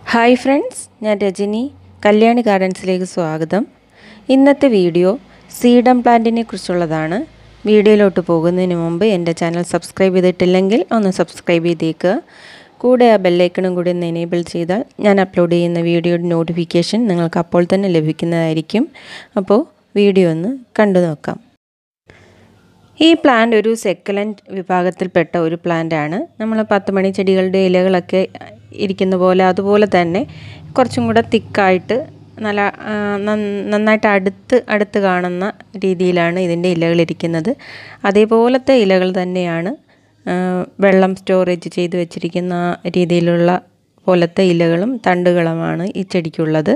hi friends ഞാൻ രജനി കല്യാണി ഗാർഡൻസിലേക്ക് സ്വാഗതം ഇന്നത്തെ വീഡിയോ സീഡം പ്ലാന്റിനെ കുറിച്ചുള്ളതാണ് വീഡിയോയിലോട്ട് പോകുന്നതിന് മുമ്പ് എൻ്റെ ചാനൽ സബ്സ്ക്രൈബ് ചെയ്തിട്ടില്ലെങ്കിൽ ഒന്ന് സബ്സ്ക്രൈബ് ചെയ്തേക്കുക കൂടെ ആ ബെല്ലൈക്കണും കൂടി ഒന്ന് എനേബിൾ ചെയ്താൽ ഞാൻ അപ്ലോഡ് ചെയ്യുന്ന വീഡിയോയുടെ നോട്ടിഫിക്കേഷൻ നിങ്ങൾക്ക് അപ്പോൾ തന്നെ ലഭിക്കുന്നതായിരിക്കും അപ്പോൾ വീഡിയോ ഒന്ന് കണ്ടു നോക്കാം ഈ പ്ലാന്റ് ഒരു സെക്കലൻറ്റ് വിഭാഗത്തിൽപ്പെട്ട ഒരു പ്ലാന്റാണ് നമ്മൾ പത്ത് മണി ചെടികളുടെ ഇലകളൊക്കെ ഇരിക്കുന്ന പോലെ അതുപോലെ തന്നെ കുറച്ചും കൂടെ തിക്കായിട്ട് നല്ല നന്നായിട്ട് അടുത്ത് അടുത്ത് കാണുന്ന രീതിയിലാണ് ഇതിൻ്റെ ഇലകൾ ഇരിക്കുന്നത് അതേപോലത്തെ ഇലകൾ തന്നെയാണ് വെള്ളം സ്റ്റോറേജ് ചെയ്ത് വെച്ചിരിക്കുന്ന രീതിയിലുള്ള പോലത്തെ ഇലകളും തണ്ടുകളുമാണ് ഈ ചെടിക്കുള്ളത്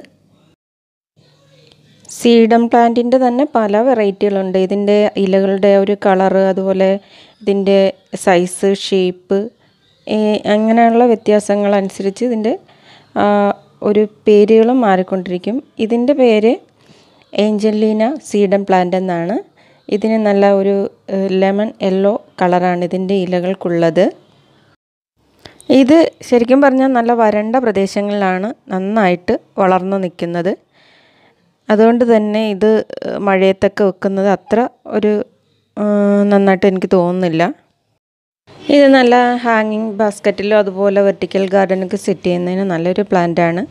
സീഡം പ്ലാന്റിൻ്റെ തന്നെ പല വെറൈറ്റികളുണ്ട് ഇതിൻ്റെ ഇലകളുടെ ഒരു കളറ് അതുപോലെ ഇതിൻ്റെ സൈസ് ഷേപ്പ് അങ്ങനെയുള്ള വ്യത്യാസങ്ങൾ അനുസരിച്ച് ഇതിൻ്റെ ഒരു പേരുകളും മാറിക്കൊണ്ടിരിക്കും ഇതിൻ്റെ പേര് ഏഞ്ചലീന സീഡം പ്ലാന്റ് എന്നാണ് ഇതിന് നല്ല ഒരു ലെമൺ യെല്ലോ കളറാണ് ഇതിൻ്റെ ഇലകൾക്കുള്ളത് ഇത് ശരിക്കും പറഞ്ഞാൽ നല്ല വരണ്ട പ്രദേശങ്ങളിലാണ് നന്നായിട്ട് വളർന്നു നിൽക്കുന്നത് അതുകൊണ്ട് തന്നെ ഇത് മഴയത്തൊക്കെ വെക്കുന്നത് അത്ര ഒരു നന്നായിട്ട് എനിക്ക് തോന്നുന്നില്ല ഇത് നല്ല ഹാങ്ങിങ് ബാസ്ക്കറ്റിലോ അതുപോലെ വെർട്ടിക്കൽ ഗാർഡനൊക്കെ സെറ്റ് ചെയ്യുന്നതിന് നല്ലൊരു പ്ലാന്റാണ്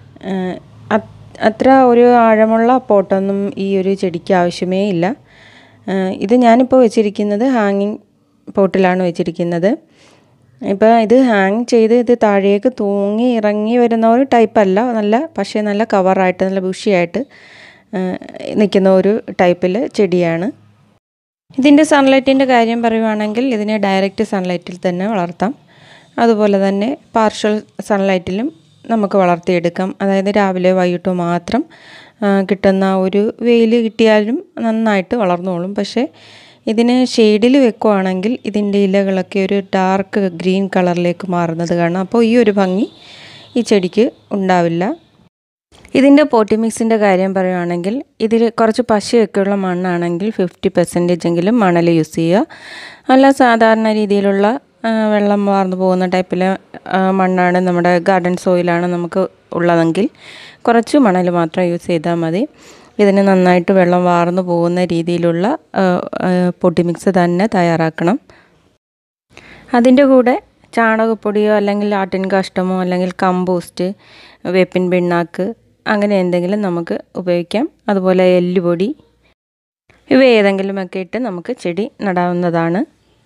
അത്ര ഒരു ആഴമുള്ള പോട്ടൊന്നും ഈ ഒരു ചെടിക്ക് ആവശ്യമേ ഇല്ല ഇത് ഞാനിപ്പോൾ വെച്ചിരിക്കുന്നത് ഹാങ്ങിങ് പോട്ടിലാണ് വെച്ചിരിക്കുന്നത് ഇപ്പോൾ ഇത് ഹാങ് ചെയ്ത് ഇത് താഴേക്ക് തൂങ്ങി ഇറങ്ങി വരുന്ന ഒരു ടൈപ്പ് അല്ല നല്ല പക്ഷേ നല്ല കവറായിട്ട് നല്ല ബുഷിയായിട്ട് നിൽക്കുന്ന ഒരു ടൈപ്പിൽ ചെടിയാണ് ഇതിൻ്റെ സൺലൈറ്റിൻ്റെ കാര്യം പറയുവാണെങ്കിൽ ഇതിനെ ഡയറക്റ്റ് സൺലൈറ്റിൽ തന്നെ വളർത്താം അതുപോലെ തന്നെ പാർഷ്യൽ സൺലൈറ്റിലും നമുക്ക് വളർത്തിയെടുക്കാം അതായത് രാവിലെ വൈകിട്ടോ മാത്രം കിട്ടുന്ന ഒരു വെയിൽ കിട്ടിയാലും നന്നായിട്ട് വളർന്നോളും പക്ഷേ ഇതിന് ഷെയ്ഡിൽ വെക്കുവാണെങ്കിൽ ഇതിൻ്റെ ഇലകളൊക്കെ ഒരു ഡാർക്ക് ഗ്രീൻ കളറിലേക്ക് മാറുന്നത് കാണാം അപ്പോൾ ഈ ഒരു ഭംഗി ഈ ചെടിക്ക് ഉണ്ടാവില്ല ഇതിൻ്റെ പോട്ടി മിക്സിൻ്റെ കാര്യം പറയുവാണെങ്കിൽ ഇതിൽ കുറച്ച് പശയൊക്കെയുള്ള മണ്ണാണെങ്കിൽ ഫിഫ്റ്റി പെർസെൻറ്റേജ് എങ്കിലും മണൽ യൂസ് ചെയ്യുക അല്ല സാധാരണ രീതിയിലുള്ള വെള്ളം വാർന്നു പോകുന്ന ടൈപ്പിലെ മണ്ണാണ് നമ്മുടെ ഗാർഡൻ സോയിലാണ് നമുക്ക് ഉള്ളതെങ്കിൽ കുറച്ച് മണൽ മാത്രം യൂസ് ചെയ്താൽ മതി ഇതിന് നന്നായിട്ട് വെള്ളം വാർന്നു പോകുന്ന രീതിയിലുള്ള പൊടി മിക്സ് തന്നെ തയ്യാറാക്കണം അതിൻ്റെ കൂടെ ചാണകപ്പൊടിയോ അല്ലെങ്കിൽ ആട്ടിൻ കാഷ്ടമോ അല്ലെങ്കിൽ കമ്പോസ്റ്റ് വേപ്പിൻ പിണ്ണാക്ക് അങ്ങനെ എന്തെങ്കിലും നമുക്ക് ഉപയോഗിക്കാം അതുപോലെ എല്ലുപൊടി ഇവ ഏതെങ്കിലുമൊക്കെ ഇട്ട് നമുക്ക് ചെടി നടാവുന്നതാണ്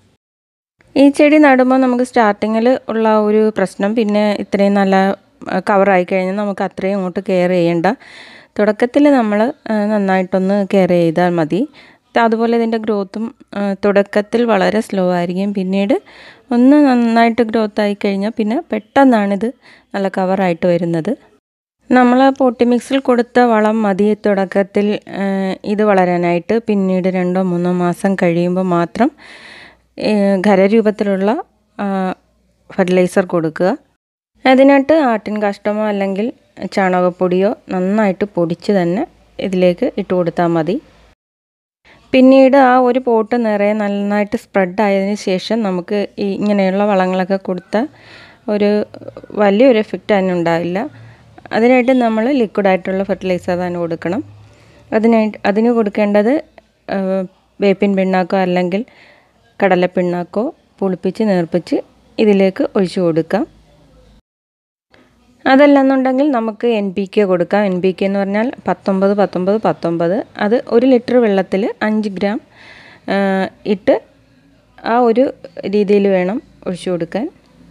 ഈ ചെടി നടുമ്പോൾ നമുക്ക് സ്റ്റാർട്ടിങ്ങിൽ ഉള്ള ഒരു പ്രശ്നം പിന്നെ ഇത്രയും നല്ല കവറായി കഴിഞ്ഞാൽ നമുക്ക് അത്രയും അങ്ങോട്ട് കെയർ ചെയ്യേണ്ട തുടക്കത്തിൽ നമ്മൾ നന്നായിട്ടൊന്ന് കെയർ ചെയ്താൽ മതി അതുപോലെ ഇതിൻ്റെ ഗ്രോത്തും തുടക്കത്തിൽ വളരെ സ്ലോ ആയിരിക്കും പിന്നീട് ഒന്ന് നന്നായിട്ട് ഗ്രോത്ത് ആയി കഴിഞ്ഞാൽ പിന്നെ പെട്ടെന്നാണിത് നല്ല കവറായിട്ട് വരുന്നത് നമ്മൾ പൊട്ടി മിക്സിൽ കൊടുത്ത വളം മതി തുടക്കത്തിൽ ഇത് വളരാനായിട്ട് പിന്നീട് രണ്ടോ മൂന്നോ മാസം കഴിയുമ്പോൾ മാത്രം ഖരരൂപത്തിലുള്ള ഫെർട്ടിലൈസർ കൊടുക്കുക അതിനായിട്ട് ആട്ടിൻ കാഷ്ടമോ അല്ലെങ്കിൽ ചാണകപ്പൊടിയോ നന്നായിട്ട് പൊടിച്ച് തന്നെ ഇതിലേക്ക് ഇട്ട് കൊടുത്താൽ മതി പിന്നീട് ആ ഒരു പോട്ട് നിറയെ നന്നായിട്ട് സ്പ്രെഡ് ആയതിനു ശേഷം നമുക്ക് ഈ ഇങ്ങനെയുള്ള വളങ്ങളൊക്കെ കൊടുത്ത ഒരു വലിയൊരു എഫക്റ്റ് അതിനുണ്ടാവില്ല അതിനായിട്ട് നമ്മൾ ലിക്വിഡായിട്ടുള്ള ഫെർട്ടിലൈസർ തന്നെ കൊടുക്കണം അതിനായിട്ട് അതിന് കൊടുക്കേണ്ടത് വേപ്പിൻ പിണ്ണാക്കോ അല്ലെങ്കിൽ കടലപ്പിണ്ണാക്കോ പുളിപ്പിച്ച് നേർപ്പിച്ച് ഇതിലേക്ക് ഒഴിച്ചു കൊടുക്കാം അതല്ലെന്നുണ്ടെങ്കിൽ നമുക്ക് എൻ പി കെ കൊടുക്കാം എൻ പി കെ എന്ന് പറഞ്ഞാൽ പത്തൊമ്പത് പത്തൊമ്പത് പത്തൊമ്പത് അത് ഒരു ലിറ്റർ വെള്ളത്തിൽ അഞ്ച് ഗ്രാം ഇട്ട് ആ ഒരു രീതിയിൽ വേണം ഒഴിച്ചു കൊടുക്കാൻ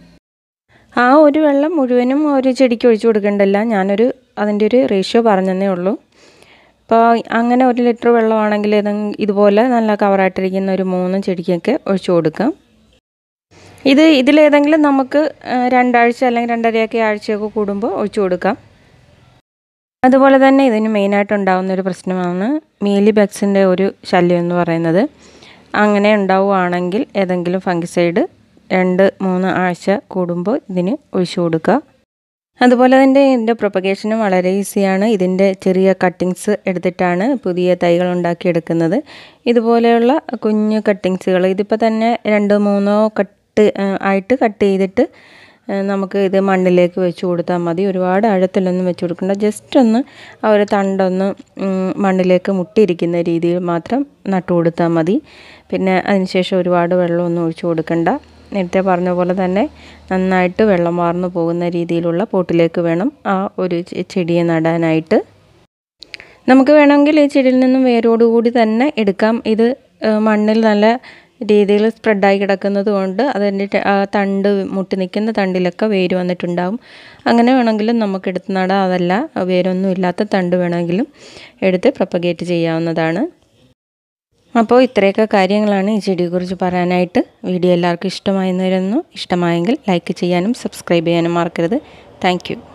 ആ ഒരു വെള്ളം മുഴുവനും ഒരു ചെടിക്ക് ഒഴിച്ചു കൊടുക്കേണ്ടല്ല ഞാനൊരു അതിൻ്റെ ഒരു റേഷ്യോ പറഞ്ഞതേ ഉള്ളൂ അപ്പോൾ അങ്ങനെ ഒരു ലിറ്റർ വെള്ളമാണെങ്കിൽ ഇതുപോലെ നല്ല കവറായിട്ടിരിക്കുന്ന ഒരു മൂന്ന് ചെടിക്കൊക്കെ ഒഴിച്ചു കൊടുക്കാം ഇത് ഇതിലേതെങ്കിലും നമുക്ക് രണ്ടാഴ്ച അല്ലെങ്കിൽ രണ്ടരയൊക്കെ ആഴ്ചയൊക്കെ കൂടുമ്പോൾ ഒഴിച്ചു കൊടുക്കാം അതുപോലെ തന്നെ ഇതിന് മെയിനായിട്ട് ഉണ്ടാകുന്ന ഒരു പ്രശ്നമാണ് മീലി ബഗ്സിൻ്റെ ഒരു ശല്യം എന്ന് പറയുന്നത് അങ്ങനെ ഉണ്ടാവുകയാണെങ്കിൽ ഏതെങ്കിലും ഫംഗിസൈഡ് രണ്ട് മൂന്ന് ആഴ്ച കൂടുമ്പോൾ ഇതിന് ഒഴിച്ചു കൊടുക്കുക അതുപോലെ തന്നെ ഇതിൻ്റെ പ്രൊപ്പഗേഷനും വളരെ ഈസിയാണ് ഇതിൻ്റെ ചെറിയ കട്ടിങ്സ് എടുത്തിട്ടാണ് പുതിയ തൈകൾ ഉണ്ടാക്കിയെടുക്കുന്നത് ഇതുപോലെയുള്ള കുഞ്ഞു കട്ടിങ്സുകൾ ഇതിപ്പോൾ തന്നെ രണ്ട് മൂന്നോ കട്ട് ആയിട്ട് കട്ട് ചെയ്തിട്ട് ഏഹ് നമുക്ക് ഇത് മണ്ണിലേക്ക് വെച്ച് കൊടുത്താൽ മതി ഒരുപാട് ആഴത്തിലൊന്നും വെച്ച് കൊടുക്കണ്ട ജസ്റ്റ് ഒന്ന് ആ ഒരു തണ്ടൊന്ന് ഉം, മണ്ണിലേക്ക് മുട്ടിയിരിക്കുന്ന രീതിയിൽ മാത്രം നട്ടു കൊടുത്താൽ മതി പിന്നെ അതിനുശേഷം ഒരുപാട് വെള്ളമൊന്നും ഒഴിച്ചു കൊടുക്കണ്ട നേരത്തെ പറഞ്ഞ പോലെ തന്നെ നന്നായിട്ട് വെള്ളം വാർന്നു പോകുന്ന രീതിയിലുള്ള പോട്ടിലേക്ക് വേണം ആ ഒരു ചെ- ചെടിയെ നടാനായിട്ട് നമുക്ക് വേണമെങ്കിൽ ഈ ചെടിയിൽ നിന്നും വേരോടുകൂടി തന്നെ എടുക്കാം ഇത് ഏഹ്, മണ്ണിൽ നല്ല രീതിയിൽ സ്പ്രെഡായി കിടക്കുന്നത് കൊണ്ട് അതിൻ്റെ ടെ- ആ തണ്ട് മുട്ടി നിൽക്കുന്ന തണ്ടിലൊക്കെ വേര് വന്നിട്ടുണ്ടാവും അങ്ങനെ വേണമെങ്കിലും നമുക്ക് എടുത്ത് നടാം അതല്ല വേരൊന്നും ഇല്ലാത്ത തണ്ട് വേണമെങ്കിലും എടുത്ത് പ്രൊപ്പഗേറ്റ് ചെയ്യാവുന്നതാണ് അപ്പോൾ ഇത്രയൊക്കെ കാര്യങ്ങളാണ് ഈ ചെടിയെക്കുറിച്ച് പറയാനായിട്ട് വീഡിയോ എല്ലാവർക്കും ഇഷ്ടമായി എന്ന് വരുന്നു ഇഷ്ടമായെങ്കിൽ ലൈക്ക് ചെയ്യാനും സബ്സ്ക്രൈബ് ചെയ്യാനും മറക്കരുത് താങ്ക്